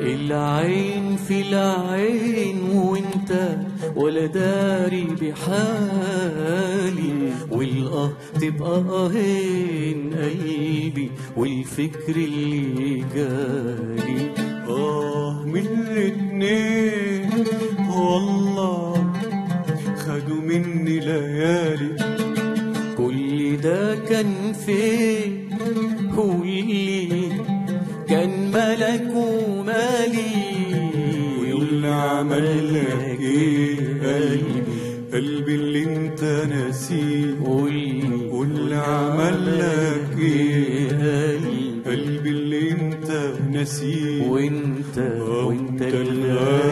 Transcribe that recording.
العين في العين وانت ولا داري بحالي والاه تبقى اهين قلبي والفكر اللي جالي آه من الاتنين والله خدوا مني ليالي كل ده كان فين قولي كان ملك ومالي واللي عمل لك ايه قلبي قلبي اللي انت ناسيه قولي واللي عمل لك ايه قلبي قلبي اللي انت ناسيه وانت وانت وانت الغالي